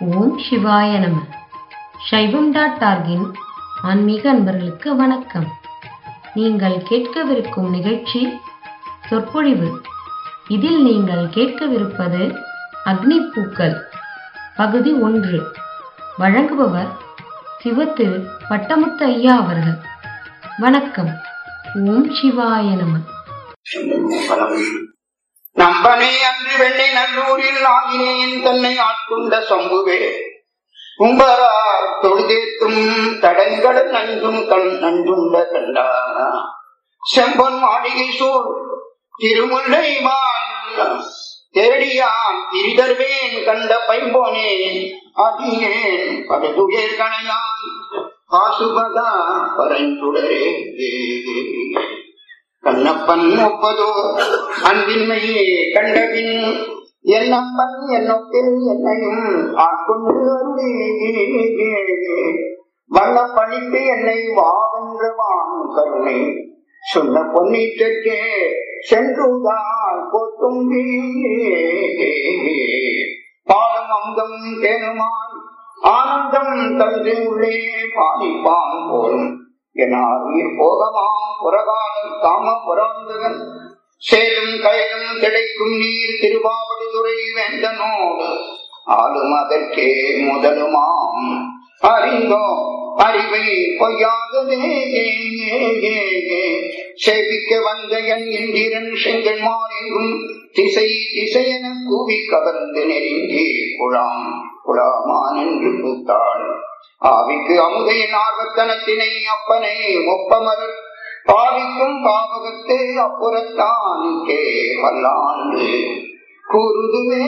ஓம் சிவாய நம சைவம் டாட் டார்கின் ஆன்மீக அன்பர்களுக்கு வணக்கம் நீங்கள் கேட்கவிருக்கும் நிகழ்ச்சி சொற்பொழிவு இதில் நீங்கள் கேட்கவிருப்பது அக்னி பூக்கள் பகுதி ஒன்று வழங்குபவர் சிவத்திரு பட்டமுத்து ஐயா அவர்கள் வணக்கம் ஓம் சிவாய நம நம்பனே அன்று வெண்ணை நல்லூரில் ஆகினேன் தன்னை ஆட்கொண்ட சம்புவே கும்பரார் தொழுதேத்தும் தடங்கடல் நன்றும் கண் நன்றுண்ட கண்டானா செம்பன் மாளிகை சூழ் திருமுல்லை தேடியான் திரிதர்வேன் கண்ட பைம்போனேன் அதியேன் படுதுயர் கணையான் பாசுபதா பரந்துடரே கண்ணப்பன் ஒப்பதோ அன்பின்மையே கண்டபின் என்னப்பன் என்னொப்பில் என்னையும் ஆட்கொண்டு வண்ண பணித்து என்னை வாவென்றவான் கருணை சொன்ன பொன்னீற்றே சென்றுதான் கொத்தும்பி பாலம் அங்கம் தேனுமான் ஆனந்தம் தந்து உள்ளே பாலிப்பான் போலும் என்னார் உயிர் போகமாம் புறகாலம் காம புறாந்தகன் சேலும் கயலும் கிடைக்கும் நீர் திருவாவடுதுறை வேண்டனோடு ஆளும் அதற்கே முதலுமாம் அறிந்தோ அறிவை பொய்யாகவே சேவிக்க வந்த என் இந்திரன் செங்கன்மார் எங்கும் திசை திசையென கூவி கவர்ந்து நெருங்கி குழாம் குழாமான் என்று கூத்தாள் ஆவிக்கு அமுதையின் ஆர்வத்தனத்தினை அப்பனை ஒப்பமர் பாவிக்கும் பாவகத்து அப்புறத்தான் கே வல்லாண்டு கூறுதுவே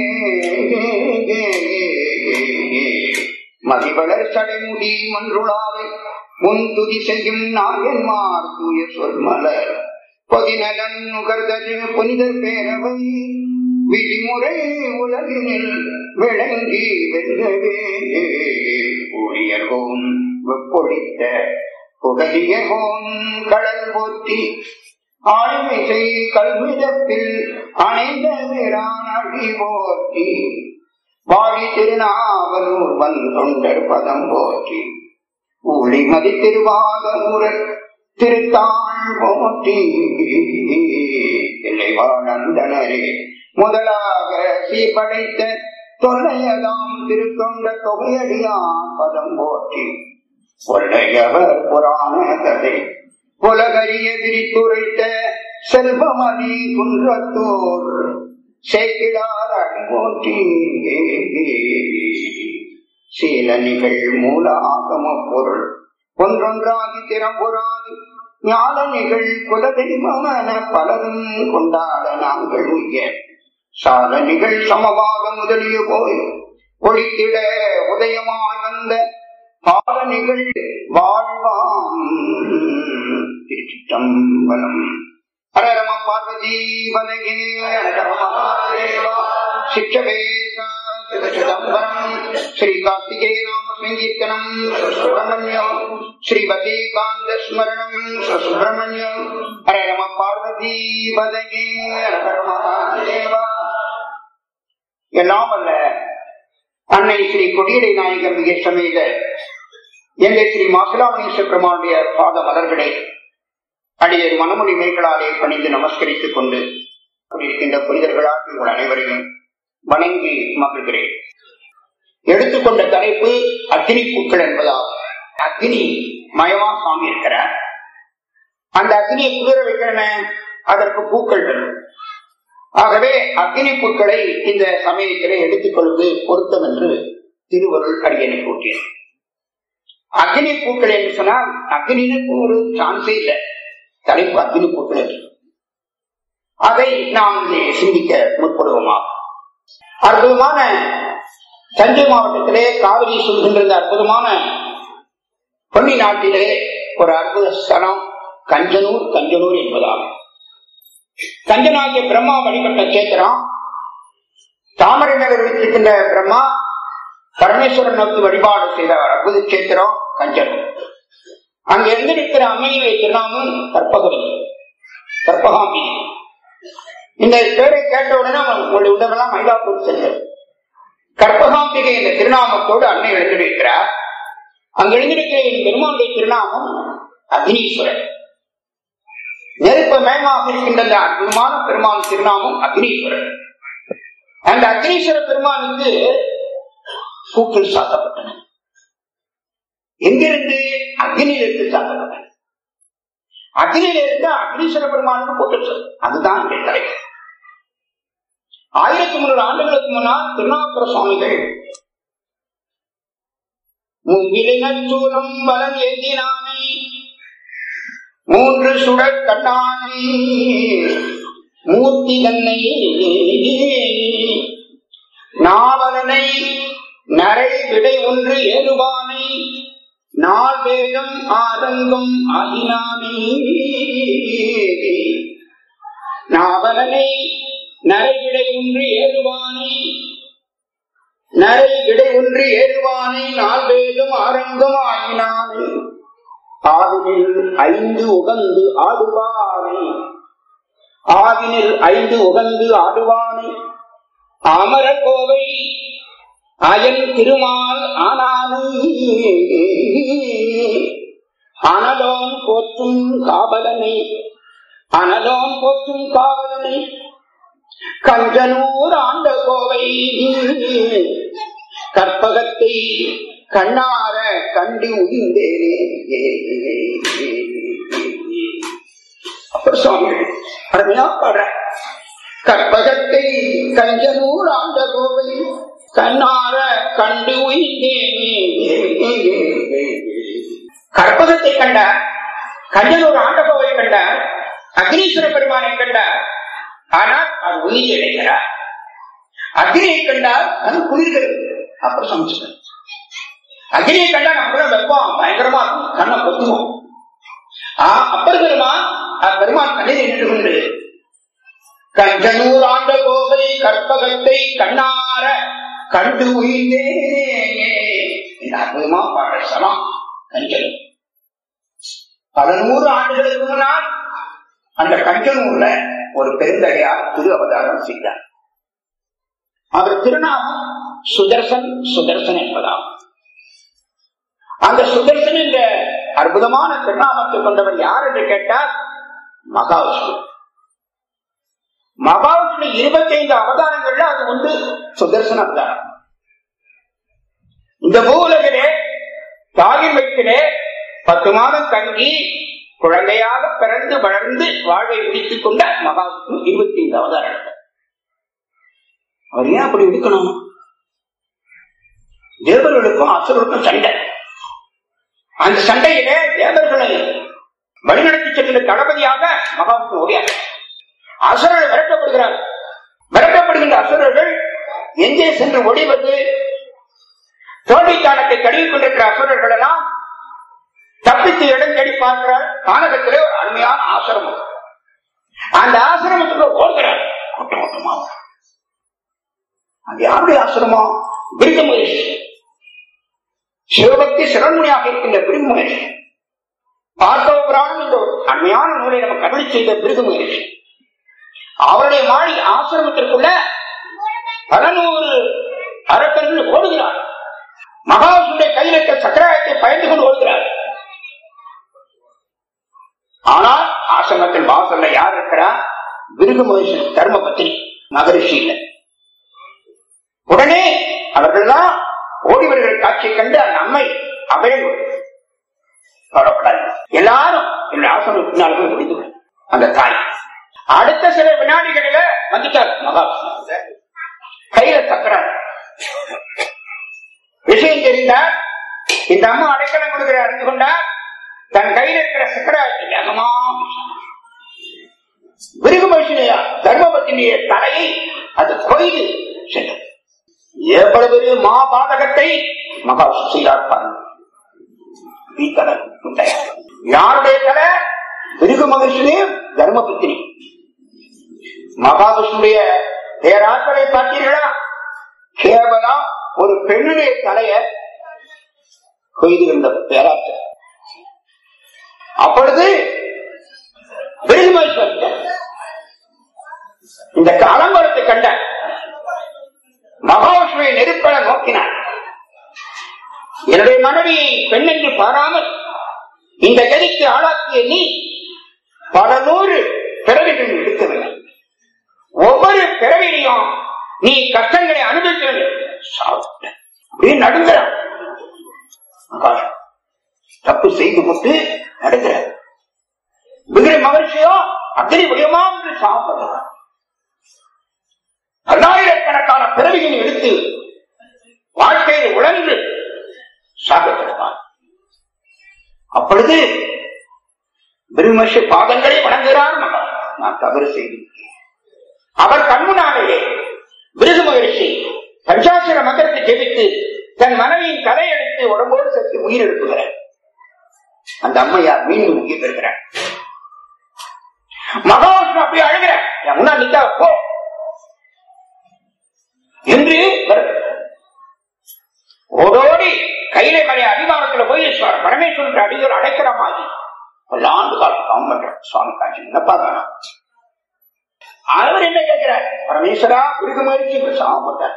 மதிவளர் சடைமுடி மன்றுளாவை முன் துதி செய்யும் நாயன்மார் தூய சொல்மலர் பதினலன் நுகர்தரு புனிதர் பேரவை விதிமுறை உலகினில் விளங்கி வெல்லவே ஊழியர்கோன் வெப்பொழித்த புகழியகோன் கடல் போற்றி ஆழ்மிசை கல்விதப்பில் அணைந்த வீரான் அடி போற்றி வாழி திருநாவலூர் வன் தொண்டர் பதம் போற்றி ஊழிமதி திருவாதூரர் திருத்தாள் போற்றி இல்லை வாழந்தனரே முதலாக சீர்படைத்த தொல்லையதாம் திருத்தொண்ட தொகையடியான் பதம் போற்றி கொள்ளையவர் புராண கதை உலகறிய விரித்துரைத்த செல்வமணி குன்றத்தோர் சேக்கிடார் அடிபோற்றி சீலனிகள் மூல ஆகம பொருள் ஒன்றொன்றாகி திறம்புறாது ஞாலனிகள் குலதெய்வமென பலரும் கொண்டாட நாங்கள் உய்ய சாதனிகள் சமபாக முதலிய போய் ஒழித்திட உதயமாய் வந்த பாலனிகள் வாழ்வாம் திருச்சிட்டம்பலம் ஹரரம பார்வதி வனகே ஹரரமஹாதேவா சிற்றவேச சிதம்பரம் ஸ்ரீ கார்த்திகே நாம சங்கீர்த்தனம் சுப்பிரமணியம் ஸ்ரீபதீகாந்த ஸ்மரணம் சுப்பிரமணியம் ஹரரம பார்வதி வதகே ஹரரமஹாதேவா எல்லாம் அல்ல அன்னை ஸ்ரீ கொடியடை நாயகர் மிக சமேத எங்கள் ஸ்ரீ மாசிலாமணீஸ்வர பெருமானுடைய பாத மலர்களே அடிய மனமொழி மேய்களாலே பணிந்து நமஸ்கரித்துக் கொண்டு இருக்கின்ற புனிதர்களாக உங்கள் அனைவரையும் வணங்கி மகிழ்கிறேன் எடுத்துக்கொண்ட தலைப்பு அக்னி பூக்கள் என்பதாகும் அக்னி மயமா சாமி இருக்கிறார் அந்த அக்னியை குளிர வைக்கிறன அதற்கு பூக்கள் வரும் ஆகவே அக்னி பூக்களை இந்த சமயத்திலே எடுத்துக்கொள்வது பொருத்தம் என்று திருவருள் அடியனை கூட்டியது அக்னி பூக்கள் என்று சொன்னால் அக்னினுக்கு ஒரு சான்ஸே இல்லை தலைப்பு அக்னி பூக்கள் என்று அதை நாம் சிந்திக்க முற்படுவோமா அற்புதமான தஞ்சை மாவட்டத்திலே காவிரி சொல்கின்ற இந்த அற்புதமான பொன்னி நாட்டிலே ஒரு அற்புத ஸ்தலம் கஞ்சனூர் கஞ்சனூர் என்பதாகும் கஞ்சனாகிய பிரம்மா வழிபட்ட கேத்திரம் தாமரை நகர் வைத்திருக்கின்ற பிரம்மா பரமேஸ்வரன் நோக்கி வழிபாடு செய்த அற்புத கேத்திரம் கஞ்சனூர் அங்க இருந்திருக்கிற அம்மையுடைய திருநாமம் கற்பகவதி கற்பகாம்பி இந்த பேரை கேட்ட உடனே அவன் உங்களுடைய உடம்பெல்லாம் மயிலாப்பூர் சென்றது கற்பகாம்பி என்கிற இந்த திருநாமத்தோடு அன்னை எழுந்திருக்கிறார் அங்கு எழுந்திருக்கிற என் பெருமானுடைய திருநாமம் அக்னீஸ்வரன் நெருப்ப மேகமாக இருக்கின்ற அந்த அற்புதமான பெருமான் திருநாமம் அக்னீஸ்வரன் அந்த அக்னீஸ்வர பெருமானுக்கு பூக்கள் சாத்தப்பட்டன எங்கிருந்து அக்னியிலிருந்து சாத்தப்பட்டன அக்னியிலிருந்து அக்னீஸ்வர பெருமானுக்கு பூக்கள் சார் அதுதான் இங்கே தலைவர் ஆயிரத்தி முன்னூறு ஆண்டுகளுக்கு முன்னால் திருநாவுக்கர சுவாமிகள் மூங்கிலினச்சூலம் பலன் ஏந்தினானை மூன்று சுடர் கண்ணானை மூர்த்தி தன்னை நாவலனை நரை விடை ஒன்று ஏறுவானை நாள் வேதம் ஆதங்கம் ஆகினானே நாவலனை நரைவிடை ஒன்று ஏறுவானை நரை விடை ஒன்று ஏறுவானை நாள் வேதம் ஆரங்கம் ஆகினானே ஆவினில் ஐந்து உகந்து ஆடுவானை ஆவினில் ஐந்து உகந்து ஆடுவானை அமர கோவை அயன் திருமால் ஆனானே அனலோன் போற்றும் காவலனை அனலோன் போற்றும் காவலனை கஞ்சனூர் ஆண்ட கோவை கற்பகத்தை கண்ணார கண்டு உயிர்ந்தேனே அப்பர் சுவாமி அருமையா பாடுற கற்பகத்தை கஞ்சனூர் ஆண்ட கோவை கண்ணார கண்டு உயிர்ந்தேனே கற்பகத்தை கண்டார் கஞ்சனூர் ஆண்ட கோவை கண்டார் அக்னீஸ்வர பெருமானை கண்டார் ஆனால் அது உயிர் அடைகிறார் அக்னியை கண்டால் அது குளிர்கிறது அப்புறம் சமைச்சுக்கிறது அக்னியை கண்டா நம்ம வெப்பம் பயங்கரமா இருக்கும் கண்ணை பொத்துவோம் அப்பர் பெருமான் பெருமான் கண்ணில் நின்று கொண்டு கஞ்சனூர் ஆண்ட கோவை கற்பகத்தை கண்ணார கண்டு உயிர்ந்தே அற்புதமா பாட சலம் கஞ்சனூர் பல நூறு ஆண்டுகளுக்கு முன்னால் அந்த கஞ்சனூர்ல ஒரு பெருந்தகையார் திரு அவதாரம் செய்தார் அவர் திருநாமம் சுதர்சன் சுதர்சன் என்பதாகும் அந்த சுதர்சன் என்ற அற்புதமான திருநாமத்தை கொண்டவர் யார் என்று கேட்டால் மகாவிஷ்ணு மகாவிஷ்ணு இருபத்தி ஐந்து அவதாரங்கள்ல அது வந்து சுதர்சன அவதாரம் இந்த பூவுலகிலே தாயின் வயிற்றிலே பத்து மாதம் தங்கி குழந்தையாக பிறந்து வளர்ந்து வாழ்வை முடித்துக் கொண்ட மகாவிஷ்ணு இருபத்தி ஐந்து அவதாரம் அவர் ஏன் அப்படி இருக்கணும் தேவர்களுக்கும் அசுரர்களுக்கும் சண்டை அந்த சண்டையிலே தேவர்களை வழிநடத்தி செல்கிற தளபதியாக மகாவிஷ்ணு ஓடியார் அசுரர்கள் விரட்டப்படுகிறார் விரட்டப்படுகின்ற அசுரர்கள் எங்கே சென்று ஒளிவது தோல்வித்தானத்தை கழுவிக் கொண்டிருக்கிற அசுரர்கள் எல்லாம் தப்பித்து இடம் தேடி பார்க்கிறார் கானகத்திலே ஒரு அருமையான ஆசிரமம் அந்த ஆசிரமத்துக்கு ஓடுகிறார் கூட்டம் கூட்டமா அது யாருடைய ஆசிரமம் பிரிக்க மகேஷ் சிவபக்தி சிறன்முனியாக இருக்கின்ற பிரிகு மகேஷ் பார்த்தவபுராணம் என்ற ஒரு அருமையான நூலை நமக்கு அருளி செய்த பிரிகு மகேஷ் அவருடைய மாடி ஆசிரமத்திற்குள்ள பல நூறு அரக்கர்கள் ஓடுகிறார் மகாவிஷ்ணுடைய கையில் இருக்க சக்கராயத்தை பயந்து கொண்டு ஓடுகிறார் ஆனால் ஆசிரமத்தின் வாசல்ல யார் இருக்கிறார் விருகு மகேஷன் தர்ம பத்தினி மகரிஷி இல்லை உடனே அவர்கள்லாம் ஓடி வருகிற காட்சியை கண்டு அந்த அம்மை அவையும் கவலைப்படாது எல்லாரும் என்னுடைய ஆசிரமம் பின்னால் போய் முடிந்து அந்த தாய் அடுத்த சில வினாடிகளில வந்துட்டார் மகாவிஷ்ணு கையில சக்கரம் விஷயம் தெரிந்தார் இந்த அம்மா அடைக்கலம் கொடுக்கிற அறிந்து கொண்டார் தன் கையில் இருக்கிற சக்கரத்தை வேகமா விருகுமனுஷனையா தர்மபத்தினுடைய தலையை அது கொய்து சென்றது எவ்வளவு பெரிய மாபாதகத்தை மகாவிஷ்ணு செய்தார் பாருங்க யாருடைய தலை விருகு மகிழ்ச்சியும் தர்மபுத்திரி மகாவிஷ்ணுடைய பேராற்றலை பார்த்தீர்களா கேவலம் ஒரு பெண்ணுடைய தலைய கொய்திருந்த பேராற்றல் அப்பொழுது விருதுமேஸ்வரர் இந்த அலங்கோலத்தை கண்ட மகாவிஷ்ணுவை நெருப்பட நோக்கினார் என்னுடைய மனைவியை பெண் என்று பாராமல் இந்த கதிக்கு ஆளாக்கிய நீ பல நூறு பிறவிகள் எடுக்கவில்லை ஒவ்வொரு பிறவிலையும் நீ கஷ்டங்களை அனுபவிக்கிறது சாப்பிட்ட அப்படியே நடுங்கிறான் மகாவிஷ்ணு. தப்பு செய்து விட்டு நடுங்கிற விகிர மகிழ்ச்சியோ அத்தனை உயமா என்று சாப்பிடுறான் பல்லாயிரக்கணக்கான பிறவிகளை எடுத்து வாழ்க்கையில் உழன்று சாப்பிடுவான் அப்பொழுது பிரம்மஷ பாதங்களை வணங்குகிறார் மகன் நான் தவறு செய்திருக்கேன் அவர் கண்முனாலேயே விருது மகிழ்ச்சி பஞ்சாட்சர மந்திரத்தை ஜெபித்து தன் மனைவியின் தலையெடுத்து உடம்போடு சேர்த்து உயிர் எழுப்புகிறார் அந்த அம்மையார் மீண்டும் உயிர் பெறுகிறார் மகாவிஷ்ணு அப்படி அழுகிறார் என் முன்னாடி நிக்கா போ என்று வருகிறார். ஓடோடி கையில மலை அடிவாரத்துல போய் சுவா- பரமேஸ்வரன் அடிகள் அடைக்கிற மாதிரி பல ஆண்டு காலம் காம் பண்ற சுவாமி காட்சி என்னப்பா வேணாம் அவர் என்ன கேட்கிறார் பரமேஸ்வரா விருது முயற்சி சாமம் பண்றார்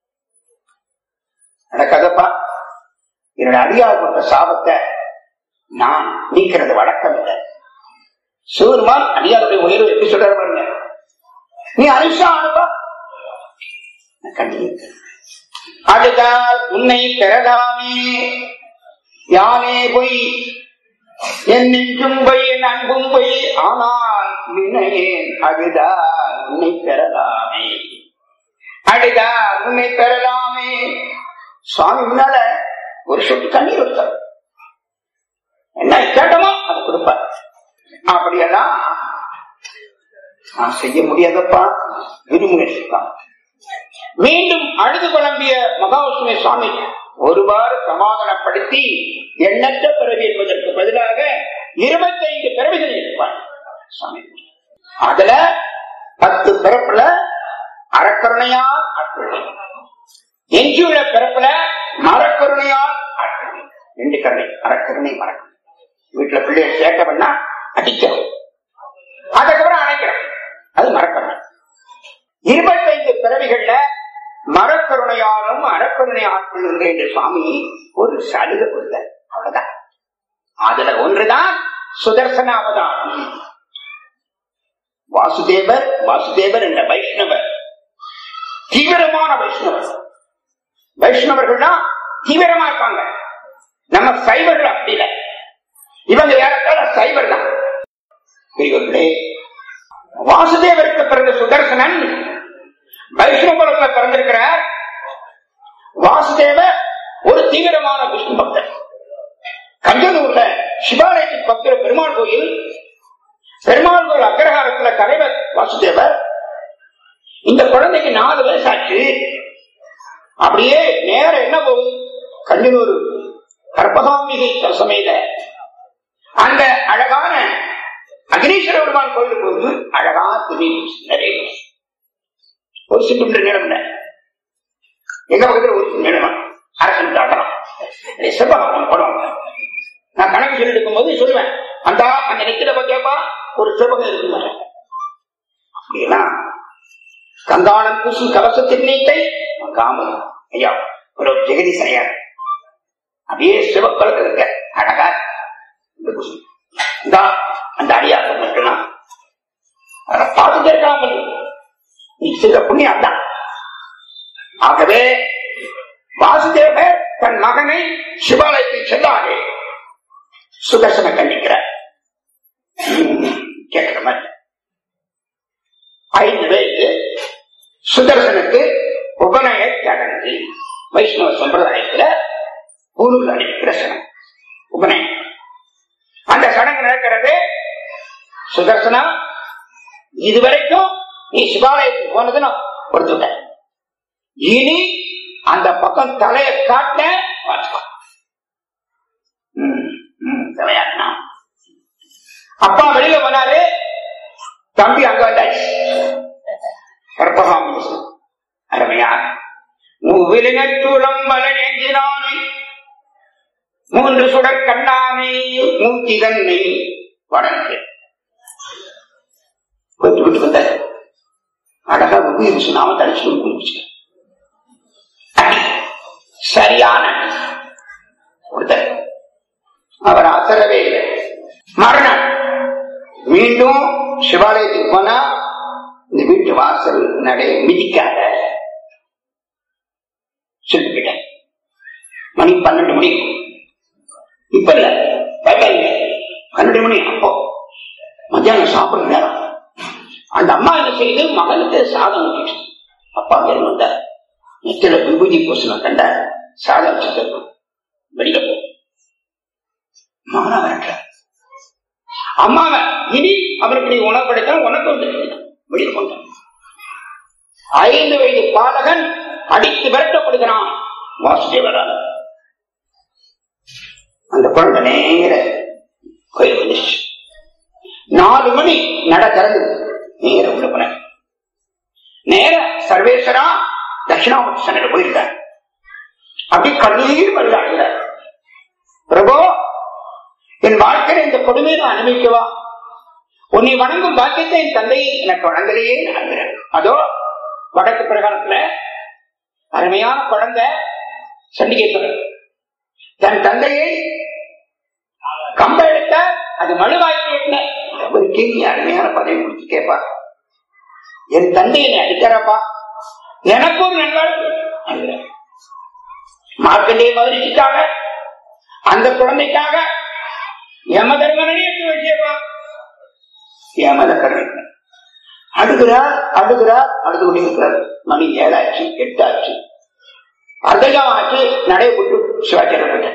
நடக்காதப்பா என்னோட அடியார் கொடுத்த சாபத்தை நான் நீக்கிறது வழக்கம் இல்லை சிவருமான் அடியாருடைய உயர்வு எப்படி சொல்றாரு பாருங்க நீ அனுஷா அனுப்பா கண்டிப்பா அடுத்தால் உன்னை பெறலாமே யானே பொய் என் நெஞ்சும் பொய் என் அன்பும் பொய் ஆனால் வினையேன் அழுதால் உன்னை பெறலாமே அழுதால் உன்னை பெறலாமே சுவாமி முன்னால ஒரு சொட்டு தண்ணீர் வைத்தார் என்ன கேட்டோமோ அது கொடுப்பார் அப்படியெல்லாம் நான் செய்ய முடியாதப்பா விரும்புகிறேன் தான் மீண்டும் அழுது குழம்பிய மகாவிஷ்ணுவை சுவாமி ஒருவாறு சமாதானப்படுத்தி எண்ணற்ற பிறவி என்பதற்கு பதிலாக இருபத்தைந்து பிறவிகள் இருப்பார் சுவாமி அதுல பத்து பிறப்புல அறக்கருணையால் ஆட்கொள்ளி எஞ்சியுள்ள பிறப்புல மரக்கருணையால் ஆட்கொள்ளி ரெண்டு கருணை அறக்கருணை மரக்கருணை வீட்டுல பிள்ளைய சேட்டை பண்ணா அடிக்கிறோம் அதுக்கப்புறம் அணைக்கிறோம் அது மரக்கருணை இருபத்தைந்து பிறவிகள்ல மரக்கருணையாலும் அறக்கருணை ஆட்கொள்ளுங்க என்று சுவாமி ஒரு சலுகை கொடுத்தார் அவ்வளவுதான் அதுல ஒன்றுதான் சுதர்சன அவதாரம் வாசுதேவர் வாசுதேவர் என்ற வைஷ்ணவர் தீவிரமான வைஷ்ணவர் வைஷ்ணவர்கள்னா தீவிரமா இருப்பாங்க நம்ம சைவர்கள் அப்படி இல்லை இவங்க ஏறத்தாழ சைவர் தான் பெரியவர்களே வாசுதேவருக்கு பிறந்த சுதர்சனன் வைஷ்ணவகுலத்துல பிறந்திருக்கிறார் வாசுதேவர் ஒரு தீவிரமான விஷ்ணு பக்தர் கஞ்சனூர்ல சிவாலயத்துக்கு பக்கத்துல பெருமாள் கோயில் பெருமாள் கோயில் அக்ரஹாரத்துல தலைவர் வாசுதேவர் இந்த குழந்தைக்கு நாலு வயசாச்சு அப்படியே நேரம் என்ன போகுது கஞ்சனூர் கற்பகாம்பிகை சமயத அந்த அழகான அக்னீஸ்வர பெருமான் கோயிலுக்கு வந்து அழகா துணி நிறைய ஒரு சிட்டு நிலம் எங்க பக்கத்துல ஒரு நிலம் அரசன் தாட்டலாம் சிவபகவான் படம் நான் கணக்கு சொல்லி இருக்கும்போது சொல்லுவேன் அந்த அந்த நிக்கிற பத்தியாப்பா ஒரு சிவகம் இருக்கு அப்படியெல்லாம் கந்தாளம் பூசும் கலசத்தின் நீட்டை காமல் ஐயா ஒரு ஜெகதீசன் ஐயா அப்படியே சிவக்கலத்தில் இருக்க அழகா இந்த பூசும் இந்தா அந்த அடியாசம் இருக்கலாம் அதை பார்த்துட்டே இருக்காமல் நீ செய்த புண்ணியம் அதான் ஆகவே வாசுதேவர் தன் மகனை சிவாலயத்தில் செல்லாதே சுதர்சன கண்டிக்கிறார் கேட்கிற மாதிரி ஐந்து வயது சுதர்சனுக்கு உபநய சடங்கு வைஷ்ணவ சம்பிரதாயத்துல ஊருள் அடிக்கிற சடங்கு உபநயம் அந்த சடங்கு நடக்கிறது சுதர்சனா இதுவரைக்கும் நீ சிவாலயத்துக்கு போனது நான் கொடுத்துட்டேன் இனி அந்த பக்கம் தலையை காட்ட பார்த்துக்கோ ம், ம், தலையாட்டினா அப்பா வெளியில போனாரு தம்பி அங்க வந்தாச்சு கற்பகாமி அருமையா மூவிலினச்சூலம் வலனேந்தினானை மூன்று சுடர் கண்ணானை மூர்த்தி தன்னை வடக்கு போயிட்டு விட்டு வந்தாரு அழகா உபயோகிச்சு நாம தடிச்சு குளிச்சு சரியான ஒருத்தர் அவர் அசரவே இல்லை மரணம் மீண்டும் சிவாலயத்துக்கு போனா இந்த வீட்டு வாசல் நடை மிதிக்காத சொல்லிவிட்டேன் மணி பன்னெண்டு மணி இப்ப இல்ல பைபா இல்ல பன்னெண்டு மணி அப்போ மத்தியானம் சாப்பிடுற நேரம் அந்த அம்மா என்ன செய்து மகனுக்கு சாதம் ஊட்டிட்டு அப்பா பேர் வந்தார் நெத்தில விபூதி பூசணம் கண்ட சாதம் வச்சு வெளியில போ மகனா வரட்ட அம்மாவை இனி அவருக்கு நீ உணவு படைத்தா உனக்கு வந்து வெளியில கொண்டான் ஐந்து வயது பாலகன் அடித்து விரட்டப்படுகிறான் வாசுதேவரால் அந்த குழந்தை நேர கோயில் வந்துச்சு நாலு மணி நட திறந்து நேர உள்ள போன நேர சர்வேஸ்வரா தட்சிணாமூர்த்தி சன்னிட போயிருக்கார் அப்படி கண்ணீர் வருகிறார் பிரபு என் வாழ்க்கையில இந்த கொடுமையை நான் அனுபவிக்கவா உன்னை வணங்கும் பாக்கியத்தை என் தந்தை எனக்கு வழங்கலையே நான் அதோ வடக்கு பிரகாரத்துல அருமையான குழந்தை சண்டிகேஸ்வரர் தன் தந்தையை கம்ப எடுத்த அது மழுவாய்க்கு அவருக்கே நீ அருமையான பதவி கொடுத்து கேட்பா என் தந்தை என்னை அடிக்கிறப்பா எனக்கு ஒரு நல்வாழ்வு மார்க்கண்டே மகிழ்ச்சிக்காக அந்த குழந்தைக்காக யம தர்மனே எடுத்து வச்சேப்பா யமத கருணை அழுகிறார் அழுகிறார் அழுது கொண்டிருக்கிறார் மணி ஏழாச்சு எட்டாச்சு அர்த்தகம் ஆச்சு நடைபெற்று சிவாச்சாரப்பட்ட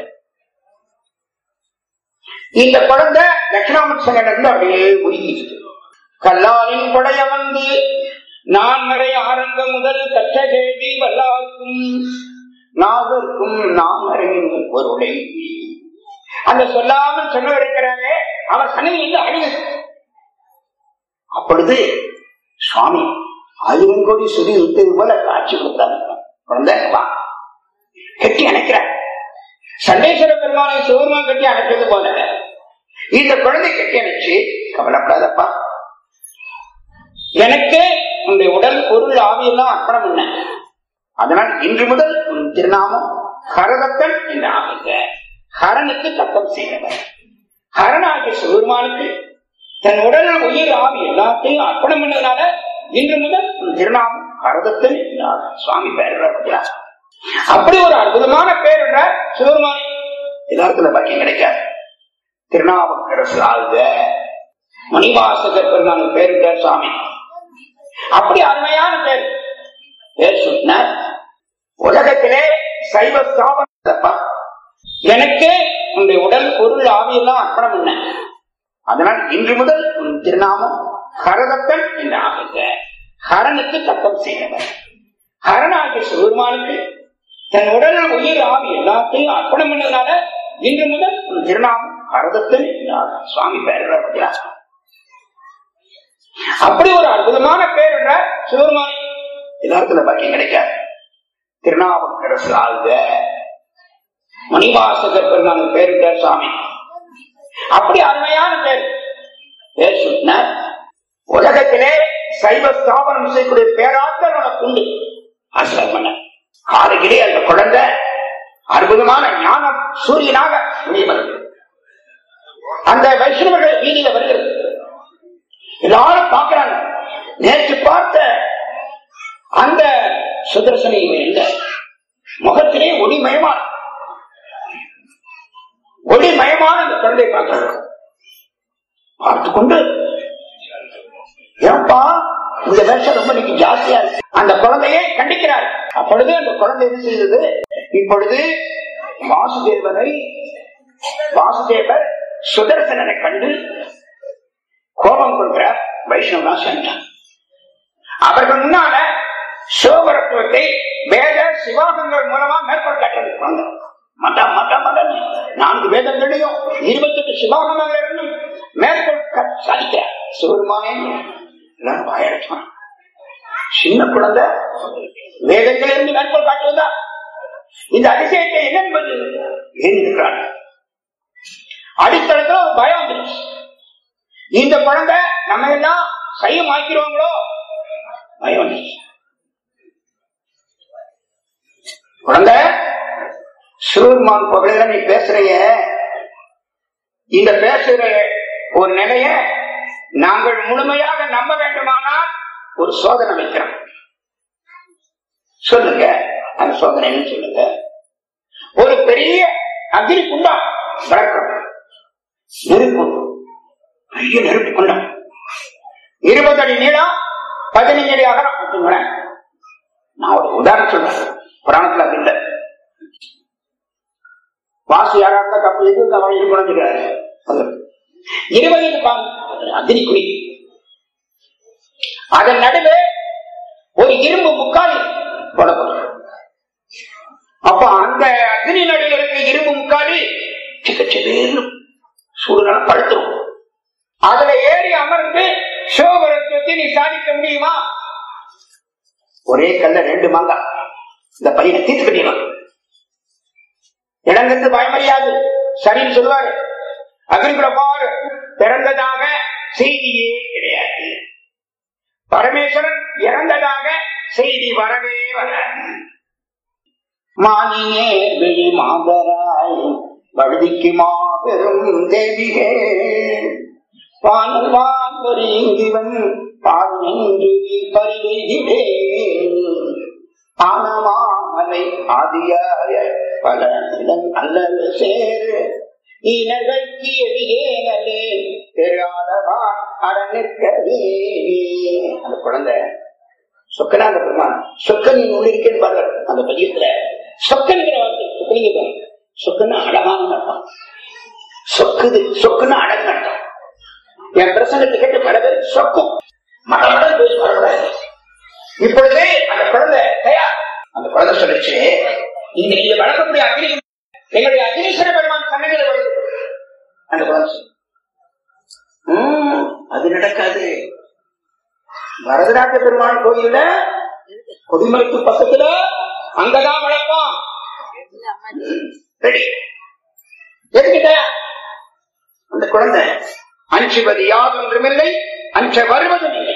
இந்த குழந்தை தட்சிணாமூர்த்தி இருந்து அப்படியே உருகிச்சு கல்லாலின் படைய வந்து நான் மறை ஆரம்ப முதல் கற்ற கேள்வி வல்லாருக்கும் நாகருக்கும் நாம் அறிவின் பொருளை அந்த சொல்லாமல் சொன்னவர் இருக்கிறாரே அவர் சன்னதியில் அழுகு அப்பொழுது சுவாமி ஆயிரம் கோடி சுதி விட்டது போல காட்சி கொடுத்தாங்க குழந்தை வா கட்டி அணைக்கிறார் சண்டேஸ்வர பெருமானை சிவருமான் கட்டி அணைக்கிறது போல இந்த குழந்தை கட்டி அணைச்சு கவலைப்படாதப்பா எனக்கு உன்னுடைய உடல் பொருள் ஆவியெல்லாம் அர்ப்பணம் என்ன அதனால் இன்று முதல் உன் திருநாமம் ஹரதத்தன் என்று ஆகுங்க ஹரனுக்கு தத்தம் செய்தவர் ஹரனாகிய சிவருமானுக்கு தன் உடல் உயிர் ஆவி எல்லாத்தையும் அர்ப்பணம் பண்ணதுனால இன்று முதல் உன் திருநாமம் ஹரதத்தன் என்றார் சுவாமி பேர் அப்படி ஒரு அற்புதமான பேர் என்றார் சிவருமானி எல்லாருக்கும் பாக்கியம் கிடைக்காது திருநாவுக்கரசு ஆழ்க மணிவாசகர் பெருமான் பேருட்டார் சுவாமி அப்படி அருமையான பேர் பேர் சொன்னார் உலகத்திலே சைவ ஸ்தாபனப்பா எனக்கு உன்னுடைய உடல் பொருள் ஆவியெல்லாம் அர்ப்பணம் என்ன அதனால் இன்று முதல் உன் திருநாமம் ஹரதத்தன் என்று ஆகுங்க ஹரனுக்கு தத்தம் செய்தவர் ஹரனாகிய சிவருமானுக்கு தன் உடல் உயிர் ஆவி எல்லாத்தையும் அர்ப்பணம் பண்ணதுனால இன்று முதல் உன் திருநாமம் ஹரதத்தன் என்றார் சுவாமி பேர் அப்படி ஒரு அற்புதமான பேர் என்ற சிவருமானி எல்லாருக்கும் பாக்கியம் கிடைக்காது திருநாவுக்கரசு ஆழ்க மணிவாசகர் பெருமான் பேருட்டார் சுவாமி அப்படி அருமையான பேர் பேர் சொன்னார் உலகத்திலே சைவ ஸ்தாபனம் செய்யக்கூடிய பேராற்றல் உனக்கு உண்டு ஆசிரியர் பண்ண காலையிலே அந்த குழந்தை அற்புதமான ஞான சூரியனாக வெளிவருது அந்த வைஷ்ணவர்கள் வீதியில வருகிறது எல்லாரும் பார்க்கிறாங்க நேற்று பார்த்த அந்த சுதர்சனை இல்லை முகத்திலே ஒளிமயமான ஒளிமயமான அந்த குழந்தை பார்க்கிறாங்க பார்த்து கொண்டு ஏப்பா இந்த வேஷம் ரொம்ப இன்னைக்கு ஜாஸ்தியா இருக்கு அந்த குழந்தையை கண்டிக்கிறார் அப்பொழுது அந்த குழந்தை என்ன செய்தது இப்பொழுது வாசுதேவனை வாசுதேவர் சுதர்சனனை கண்டு கோபம் கொடுக்கிறார் வைஷ்ணவனா சென்றார் அவர்கள் முன்னால சிவபரத்துவத்தை வேத சிவாகங்கள் மூலமா மேற்கொள் காட்டுறது குழந்தை மதா மதா மதம் நான்கு வேதங்களையும் இருபத்தெட்டு சிவாகமங்களிலும் மேற்கொள் சாதிக்கிறார் சிவருமானே எல்லாரும் வாயடைச்சான் சின்ன குழந்தை வேதங்களிலிருந்து மேற்கொள் காட்டுவதா இந்த அதிசயத்தை என்ன என்பது ஏன் இருக்கிறார் அடித்தளத்துல ஒரு பயம் வந்துருச்சு இந்த குழந்தை நம்ம எல்லாம் சையம் ஆக்கிறோங்களோ பயம் வந்துருச்சு குழந்தை சிவபெருமான் புகழையில நீ பேசுறைய இந்த பேசுற ஒரு நிலைய நாங்கள் முழுமையாக நம்ப வேண்டுமானால் ஒரு சோதனை வைக்கிறோம் சொல்லுங்க அந்த சோதனைன்னு சொல்லுங்க ஒரு பெரிய அக்னி குண்டம் வழக்கம் நெருப்பு பெரிய நெருப்பு குண்டம் இருபது அடி நீளம் பதினஞ்சு அடி அகலம் வச்சுங்களேன் நான் ஒரு உதாரணம் சொல்றேன் புராணத்துல அப்படி இல்லை வாசி யாராக தப்பு எது அவன் இது குறைஞ்சிருக்காரு இருபது அக்னி குழி அதன் நடுவே ஒரு இரும்பு முக்கால் போடப்படும் அப்ப அந்த அக்னி நடுவில் இருக்க இரும்பு முக்காலி சிக்கச்சேர்னு சூடுனால படுத்துரும் அதுல ஏறி அமர்ந்து சிவபுரத்துவத்தை நீ சாதிக்க முடியுமா ஒரே கல்ல ரெண்டு மாங்கா இந்த பையனை தீர்த்து கட்டிடலாம் இடங்கிறது பயமறியாது சரின்னு சொல்லுவாரு அக்னிகுல பாரு பிறந்ததாக செய்தியே கிடையாது பரமேஸ்வரன் இறந்ததாக செய்தி வரவே வராது மானியே விழி மாதராய் வழுதிக்கு மாபெரும் தேவிகே பானவான் பாலின்று பரிவெய்திடே ஆனமாமலை ஆதியாய பல இடம் அல்லது சேர் இனகைக்கு எதிரேனலே தெரியாதவான் அடநிற்கவே அந்த குழந்தை சொக்கனாந்த பெருமான் சொக்கனின் உள்ளிருக்கேன்னு பாருங்க அந்த பதியத்துல சொக்கன்கிற வார்த்தை சொக்கனிங்க பாருங்க சொக்கன்னு அழகான அர்த்தம் சொக்குது சொக்குன்னு அழகு அர்த்தம் என் பிரசங்கத்தை கேட்டு பல பேர் சொக்கும் மடமடம் பேசி வரக்கூடாது இப்பொழுது அந்த குழந்தை தயார் அந்த குழந்தை சொல்லிச்சு நீங்க நீங்க வளர்க்கக்கூடிய அக்னி எங்களுடைய அக்னீஸ்வர பெருமான் சன்னதியில வருது அந்த குழந்தை சொல்லு. "ம், அது நடக்காது வரதராஜ பெருமாள் கோயில்ல கொடிமலைக்கு பக்கத்துல அங்கதான் வளர்ப்போம் ரெடி எதுக்கிட்ட அந்த குழந்தை அஞ்சுவது யாதொன்றுமில்லை அஞ்ச வருவதும் இல்லை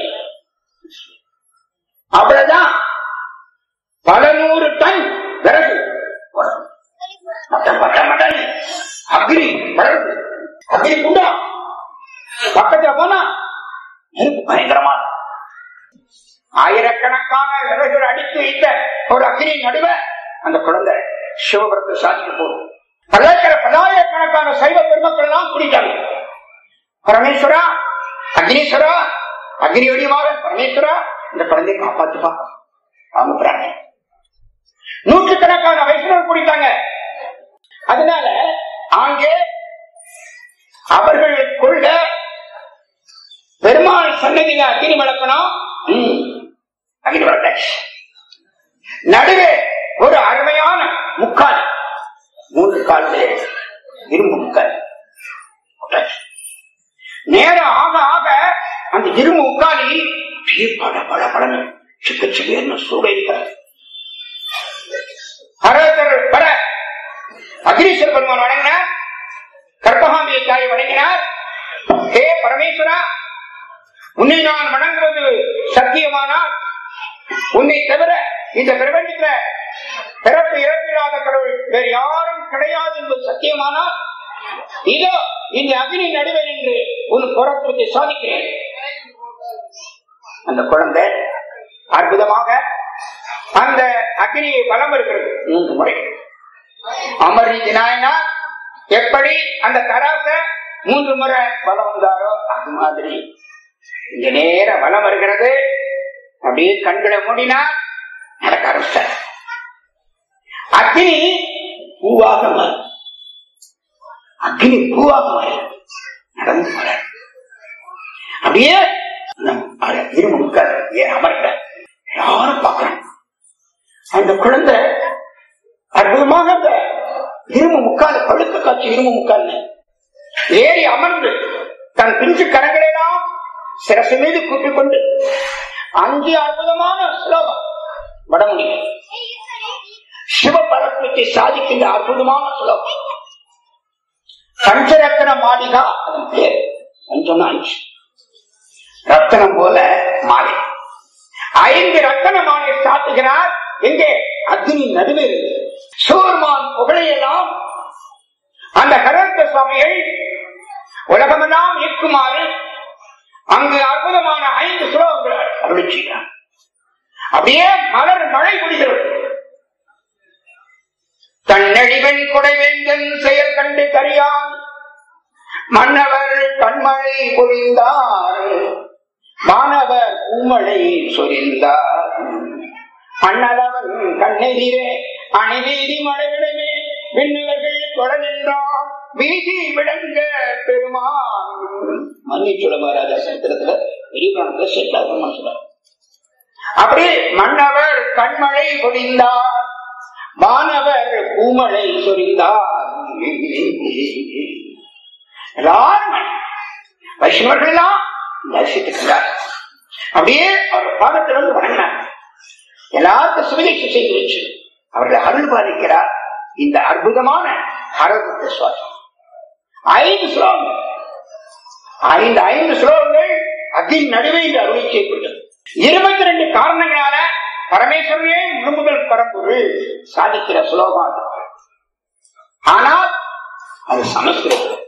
அவ்வளவுதான் பல நூறு டன் விறகு வரும். மட்டம் மட்டம் மட்டன் அக்னி வளருது அக்னி குண்டா பக்கத்துல போனா நெருப்பு பயங்கரமா இருக்கும். ஆயிரக்கணக்கான விறகுகள் அடித்து வைத்த ஒரு அக்னி நடுவ அந்த குழந்தை சிவபுரத்தை சாதிக்க போகுது பல்லாயிர பல்லாயிரக்கணக்கான சைவ பெருமக்கள் எல்லாம் கூடிட்டாங்க பரமேஸ்வரா அக்னீஸ்வரா அக்னி வடிவாக பரமேஸ்வரா இந்த குழந்தையை காப்பாத்துப்பா அவங்க பிரார்த்தனை நூற்றுக்கணக்கான வைஷ்ணவர் கூடிட்டாங்க அதனால அங்கே அவர்கள் கொள்ள பெருமாள் சன்னதியில அக்னி வளர்க்கணும் ம், அக்னி வளர்த்தாச்சு நடுவே ஒரு அருமையான முக்கால் மூன்று கால்களே இரும்பு முக்கால் போட்டாச்சு. நேரம் ஆக ஆக அந்த இரும்பு உட்காலி அப்படியே பட பட படன்னு சிக்க சிக்கன்னு சூட இருக்கிறார் ஹரேஸ்வரர் வர அக்னீஸ்வர பெருமான் வணங்கினார் கற்பகாம்பியை தாயை வணங்கினார் ஹே பரமேஸ்வரா உன்னை நான் வணங்குவது சத்தியமானால் உன்னை தவிர இந்த பிரபஞ்சத்துல பிறப்பு இறப்பில்லாத கடவுள் வேறு யாரும் கிடையாது என்பது சத்தியமானால் இதோ இந்த அக்னி நடுவே நின்று உன் புறத்துவத்தை சாதிக்கிறேன் அந்த குழந்தை அற்புதமாக அந்த அக்னியை பலம் இருக்கிறது மூன்று முறை அமர்நீதி நாயனார் எப்படி அந்த தராச மூன்று முறை பலம் வந்தாரோ அது மாதிரி இங்க நேர வலம் வருகிறது அப்படியே கண்களை மூடினார் நடக்க ஆரம்பிச்சார் அக்னி பூவாக மாறும் அக்னி பூவாக மாறும் நடந்து போற அப்படியே நம் அட இரும்பு முக்காது ஏன் அமர்த்த யாரும் பார்க்கறாங்க அந்த குழந்தை அற்புதமாக அந்த இரும்பு முக்கால் பழுக்க காட்சி இரும்பு முக்கால் ஏறி அமர்ந்து தன் பிஞ்சு கரங்களெல்லாம் சிரசு மீது கூப்பிக் கொண்டு அஞ்சு அற்புதமான ஸ்லோகம் வடமொழி சிவபரத்துவத்தை சாதிக்கின்ற அற்புதமான ஸ்லோகம் பஞ்சரத்ன மாளிகா அதன் பேர் பஞ்சம்னா அஞ்சு ரத்தனம் போல மாலை ஐந்து ரத்தன மாலை சாத்துகிறார் எங்கே அக்னி நடுவே இருக்கு சோர்மான் புகழையெல்லாம் சுவாமிகள் உலகமெல்லாம் இயக்குமாறு அங்கு அற்புதமான ஐந்து சுலோகங்கள் அருளி செய்கிறார் அப்படியே மலர் மழை குடிகிறது தன்னடிவன் கொடைவேந்தன் செயல் கண்டு கரியான் மன்னவர் கண்மழை பொழிந்தார் மாணவர் பூமழை சொரிந்தார் அண்ணலவன் கண்ணெதிரே அணிவீதி மழைவிடமே விண்ணவர்கள் தொட நின்றான் வீதி விளங்க பெருமான் மன்னிச்சுட மகாராஜா சரித்திரத்துல பெரியபுராணத்துல செட்டாக சொல்றார் அப்படி மன்னவர் கண்மழை பொழிந்தார் வானவர் பூமழை சொரிந்தார் எல்லாரும் வைஷ்ணவர்கள் எல்லாம் தரிசித்துக்கிறார் அப்படியே அவர் பாதத்திலிருந்து வணங்கினார் எல்லாருக்கும் சுவிதேசம் செய்து வச்சு அவர்கள் அருள் பாலிக்கிறார் இந்த அற்புதமான ஹரத சுவாசம் ஐந்து ஸ்லோகங்கள் ஐந்து ஐந்து ஸ்லோகங்கள் அகில் நடுவே இந்த அருளை செய்யப்பட்டது இருபத்தி ரெண்டு காரணங்களால பரமேஸ்வரனே முழுமுதல் பரம்பொருள் சாதிக்கிற சுலோகம் அது ஆனால் அது சமஸ்கிருதம்